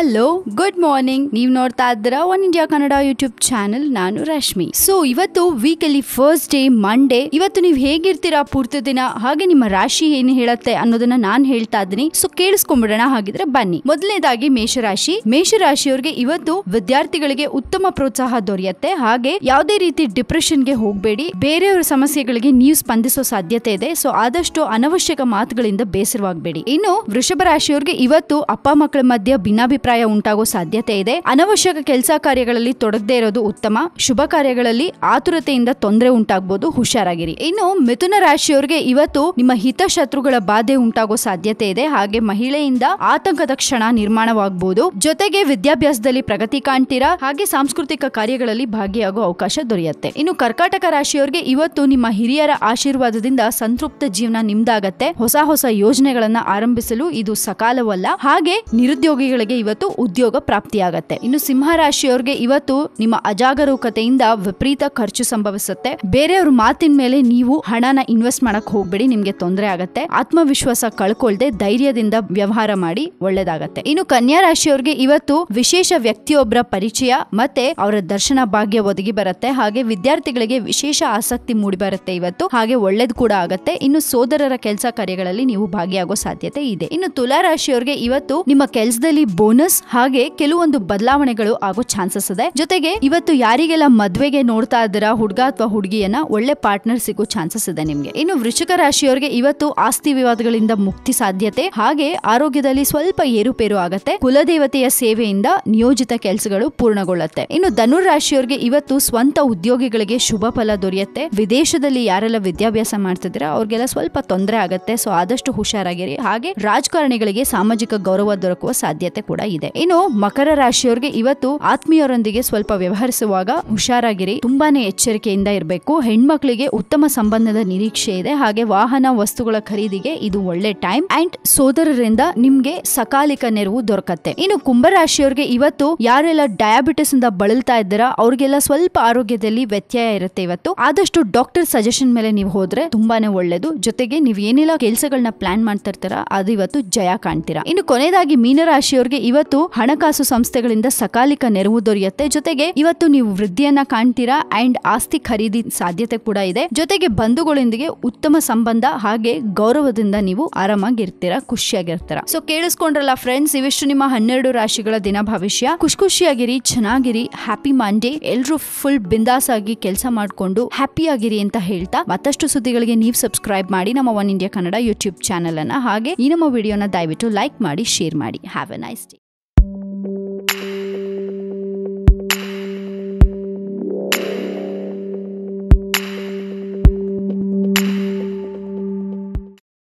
hello good morning ನೀವ್ ನೋಡ್ತಾ ಇದ್ದೀರಾ One India Kannada YouTube channel ನಾನು ರಶ್ಮಿ ಸೊ ಇವತ್ತು ವೀಕ್ ಅಲ್ಲಿ ಫಸ್ಟ್ ಡೇ ಮಂಡೇ ಇವತ್ತು ನೀವು ಹೇಗಿರ್ತೀರಾ ಪೂರ್ತಿ ದಿನ ಹಾಗೆ ನಿಮ್ಮ ರಾಶಿ ಏನು ಹೇಳತ್ತೆ ಅನ್ನೋದನ್ನ ನಾನ್ ಹೇಳ್ತಾ ಇದ್ದೀನಿ ಸೊ ಕೇಳಿಸ್ಕೊಂಡ್ಬಿಡೋಣ ಹಾಗಿದ್ರೆ ಬನ್ನಿ ಮೊದಲನೇದಾಗಿ ಮೇಷರಾಶಿ ಮೇಷರಾಶಿಯವರಿಗೆ ಇವತ್ತು ವಿದ್ಯಾರ್ಥಿಗಳಿಗೆ ಉತ್ತಮ ಪ್ರೋತ್ಸಾಹ ದೊರೆಯುತ್ತೆ ಹಾಗೆ ಯಾವುದೇ ರೀತಿ ಡಿಪ್ರೆಷನ್ಗೆ ಹೋಗಬೇಡಿ ಬೇರೆಯವರ ಸಮಸ್ಯೆಗಳಿಗೆ ನೀವು ಸ್ಪಂದಿಸೋ ಸಾಧ್ಯತೆ ಇದೆ ಸೊ ಆದಷ್ಟು ಅನವಶ್ಯಕ ಮಾತುಗಳಿಂದ ಬೇಸರವಾಗಬೇಡಿ ಇನ್ನು ವೃಷಭ ರಾಶಿಯವರಿಗೆ ಇವತ್ತು ಅಪ್ಪ ಮಕ್ಕಳ ಮಧ್ಯೆ ಭಿನ್ನಾಭಿಪ್ರಾಯ ಉಂಟಾಗೋ ಸಾಧ್ಯತೆ ಇದೆ ಅನವಶ್ಯಕ ಕೆಲಸ ಕಾರ್ಯಗಳಲ್ಲಿ ತೊಡಗದೇ ಇರೋದು ಉತ್ತಮ ಶುಭ ಕಾರ್ಯಗಳಲ್ಲಿ ಆತುರತೆಯಿಂದ ತೊಂದರೆ ಉಂಟಾಗಬಹುದು ಹುಷಾರಾಗಿರಿ ಇನ್ನು ಮಿಥುನ ರಾಶಿಯವರಿಗೆ ಇವತ್ತು ನಿಮ್ಮ ಹಿತಶತ್ರುಗಳ ಬಾಧೆ ಉಂಟಾಗೋ ಸಾಧ್ಯತೆ ಇದೆ ಹಾಗೆ ಮಹಿಳೆಯಿಂದ ಆತಂಕದ ಕ್ಷಣ ನಿರ್ಮಾಣವಾಗಬಹುದು ಜೊತೆಗೆ ವಿದ್ಯಾಭ್ಯಾಸದಲ್ಲಿ ಪ್ರಗತಿ ಕಾಣ್ತೀರಾ ಹಾಗೆ ಸಾಂಸ್ಕೃತಿಕ ಕಾರ್ಯಗಳಲ್ಲಿ ಭಾಗಿಯಾಗೋ ಅವಕಾಶ ದೊರೆಯುತ್ತೆ ಇನ್ನು ಕರ್ಕಾಟಕ ರಾಶಿಯವರಿಗೆ ಇವತ್ತು ನಿಮ್ಮ ಹಿರಿಯರ ಆಶೀರ್ವಾದದಿಂದ ಸಂತೃಪ್ತ ಜೀವನ ನಿಮ್ದಾಗತ್ತೆ ಹೊಸ ಹೊಸ ಯೋಜನೆಗಳನ್ನ ಆರಂಭಿಸಲು ಇದು ಸಕಾಲವಲ್ಲ ಹಾಗೆ ನಿರುದ್ಯೋಗಿಗಳಿಗೆ ಇವತ್ತು ಉದ್ಯೋಗ ಪ್ರಾಪ್ತಿಯಾಗತ್ತೆ ಇನ್ನು ಸಿಂಹ ರಾಶಿಯವರಿಗೆ ಇವತ್ತು ನಿಮ್ಮ ಅಜಾಗರೂಕತೆಯಿಂದ ವಿಪರೀತ ಖರ್ಚು ಸಂಭವಿಸುತ್ತೆ ಬೇರೆಯವ್ರ ಮಾತಿನ ಮೇಲೆ ನೀವು ಹಣನ ಇನ್ವೆಸ್ಟ್ ಮಾಡಕ್ ಹೋಗ್ಬೇಡಿ ನಿಮ್ಗೆ ತೊಂದರೆ ಆಗತ್ತೆ ಆತ್ಮವಿಶ್ವಾಸ ಕಳ್ಕೊಳ್ದೆ ಧೈರ್ಯದಿಂದ ವ್ಯವಹಾರ ಮಾಡಿ ಒಳ್ಳೇದಾಗತ್ತೆ ಇನ್ನು ಕನ್ಯಾ ರಾಶಿಯವರಿಗೆ ಇವತ್ತು ವಿಶೇಷ ವ್ಯಕ್ತಿಯೊಬ್ಬರ ಪರಿಚಯ ಮತ್ತೆ ಅವರ ದರ್ಶನ ಭಾಗ್ಯ ಒದಗಿ ಬರುತ್ತೆ ಹಾಗೆ ವಿದ್ಯಾರ್ಥಿಗಳಿಗೆ ವಿಶೇಷ ಆಸಕ್ತಿ ಮೂಡಿ ಬರುತ್ತೆ ಇವತ್ತು ಹಾಗೆ ಒಳ್ಳೇದು ಕೂಡ ಆಗತ್ತೆ ಇನ್ನು ಸೋದರರ ಕೆಲಸ ಕಾರ್ಯಗಳಲ್ಲಿ ನೀವು ಭಾಗಿಯಾಗೋ ಸಾಧ್ಯತೆ ಇದೆ ಇನ್ನು ತುಲಾ ರಾಶಿಯವರಿಗೆ ಇವತ್ತು ನಿಮ್ಮ ಕೆಲಸದಲ್ಲಿ ಬೋನಸ್ ಹಾಗೆ ಕೆಲವೊಂದು ಬದಲಾವಣೆಗಳು ಆಗೋ ಚಾನ್ಸಸ್ ಇದೆ ಜೊತೆಗೆ ಇವತ್ತು ಯಾರಿಗೆಲ್ಲ ಮದ್ವೆಗೆ ನೋಡ್ತಾ ಇದ್ದೀರಾ ಹುಡುಗ ಅಥವಾ ಹುಡುಗಿಯನ್ನ ಒಳ್ಳೆ ಪಾರ್ಟ್ನರ್ ಸಿಗೋ ಚಾನ್ಸಸ್ ಇದೆ ನಿಮ್ಗೆ ಇನ್ನು ವೃಶ್ಚಿಕ ರಾಶಿಯವರಿಗೆ ಇವತ್ತು ಆಸ್ತಿ ವಿವಾದಗಳಿಂದ ಮುಕ್ತಿ ಸಾಧ್ಯತೆ ಹಾಗೆ ಆರೋಗ್ಯದಲ್ಲಿ ಸ್ವಲ್ಪ ಏರುಪೇರು ಆಗತ್ತೆ ಕುಲದೇವತೆಯ ಸೇವೆಯಿಂದ ನಿಯೋಜಿತ ಕೆಲಸಗಳು ಪೂರ್ಣಗೊಳ್ಳುತ್ತೆ ಇನ್ನು ಧನುರ್ ರಾಶಿಯವರಿಗೆ ಇವತ್ತು ಸ್ವಂತ ಉದ್ಯೋಗಿಗಳಿಗೆ ಶುಭ ಫಲ ದೊರೆಯುತ್ತೆ ವಿದೇಶದಲ್ಲಿ ಯಾರೆಲ್ಲ ವಿದ್ಯಾಭ್ಯಾಸ ಮಾಡ್ತಿದ್ದೀರಾ ಅವ್ರಿಗೆಲ್ಲ ಸ್ವಲ್ಪ ತೊಂದರೆ ಆಗತ್ತೆ ಸೊ ಆದಷ್ಟು ಹುಷಾರಾಗಿರಿ ಹಾಗೆ ರಾಜಕಾರಣಿಗಳಿಗೆ ಸಾಮಾಜಿಕ ಗೌರವ ದೊರಕುವ ಸಾಧ್ಯತೆ ಕೂಡ ಇದೆ ಇನ್ನು ಮಕರ ರಾಶಿಯವರಿಗೆ ಇವತ್ತು ಆತ್ಮೀಯರೊಂದಿಗೆ ಸ್ವಲ್ಪ ವ್ಯವಹರಿಸುವಾಗ ಹುಷಾರಾಗಿರಿ ತುಂಬಾನೇ ಎಚ್ಚರಿಕೆಯಿಂದ ಇರಬೇಕು ಹೆಣ್ಮಕ್ಳಿಗೆ ಉತ್ತಮ ಸಂಬಂಧದ ನಿರೀಕ್ಷೆ ಇದೆ ಹಾಗೆ ವಾಹನ ವಸ್ತುಗಳ ಖರೀದಿಗೆ ಇದು ಒಳ್ಳೆ ಟೈಮ್ ಅಂಡ್ ಸೋದರರಿಂದ ನಿಮ್ಗೆ ಸಕಾಲಿಕ ನೆರವು ದೊರಕತ್ತೆ ಇನ್ನು ಕುಂಭರಾಶಿಯವರಿಗೆ ಇವತ್ತು ಯಾರೆಲ್ಲ ಡಯಾಬಿಟಿಸ್ ಇಂದ ಬಳಲ್ತಾ ಇದ್ದೀರಾ ಅವ್ರಿಗೆಲ್ಲ ಸ್ವಲ್ಪ ಆರೋಗ್ಯದಲ್ಲಿ ವ್ಯತ್ಯಯ ಇರುತ್ತೆ ಇವತ್ತು ಆದಷ್ಟು ಡಾಕ್ಟರ್ ಸಜೆಷನ್ ಮೇಲೆ ನೀವು ಹೋದ್ರೆ ತುಂಬಾನೇ ಒಳ್ಳೇದು ಜೊತೆಗೆ ನೀವು ಏನೆಲ್ಲ ಕೆಲಸಗಳನ್ನ ಪ್ಲಾನ್ ಮಾಡ್ತಾ ಇರ್ತೀರಾ ಅದು ಇವತ್ತು ಜಯ ಕಾಣ್ತೀರಾ ಇನ್ನು ಕೊನೆಯದಾಗಿ ಮೀನರಾಶಿಯವರಿಗೆ ಇವತ್ತು ಹಣಕಾಸು ಸಂಸ್ಥೆಗಳಿಂದ ಸಕಾಲಿಕ ನೆರವು ದೊರೆಯುತ್ತೆ ಜೊತೆಗೆ ಇವತ್ತು ನೀವು ವೃದ್ಧಿಯನ್ನ ಕಾಣ್ತೀರಾ ಅಂಡ್ ಆಸ್ತಿ ಖರೀದಿ ಸಾಧ್ಯತೆ ಕೂಡ ಇದೆ ಜೊತೆಗೆ ಬಂಧುಗಳೊಂದಿಗೆ ಉತ್ತಮ ಸಂಬಂಧ ಹಾಗೆ ಗೌರವದಿಂದ ನೀವು ಆರಾಮಾಗಿರ್ತೀರಾ ಖುಷಿಯಾಗಿರ್ತೀರಾ ಸೊ ಕೇಳಿಸ್ಕೊಂಡ್ರಲ್ಲ ಫ್ರೆಂಡ್ಸ್ ಇವಿಷ್ಟು ನಿಮ್ಮ ಹನ್ನೆರಡು ರಾಶಿಗಳ ದಿನ ಭವಿಷ್ಯ ಖುಷಿ ಖುಷಿಯಾಗಿರಿ ಚೆನ್ನಾಗಿರಿ ಹ್ಯಾಪಿ ಮಂಡೇ ಎಲ್ರು ಫುಲ್ ಬಿಂದಾಸ್ ಆಗಿ ಕೆಲಸ ಮಾಡ್ಕೊಂಡು ಹ್ಯಾಪಿ ಆಗಿರಿ ಅಂತ ಹೇಳ್ತಾ ಮತ್ತಷ್ಟು ಸುದ್ದಿಗಳಿಗೆ ನೀವು ಸಬ್ಸ್ಕ್ರೈಬ್ ಮಾಡಿ ನಮ್ಮ One India Kannada YouTube channel ಅನ್ನ ಹಾಗೆ ಈ ನಮ್ಮ ವಿಡಿಯೋನ ದಯವಿಟ್ಟು ಲೈಕ್ ಮಾಡಿ ಶೇರ್ ಮಾಡಿ ಹ್ಯಾವ್ ಎ ನೈಸ್ ಡೇ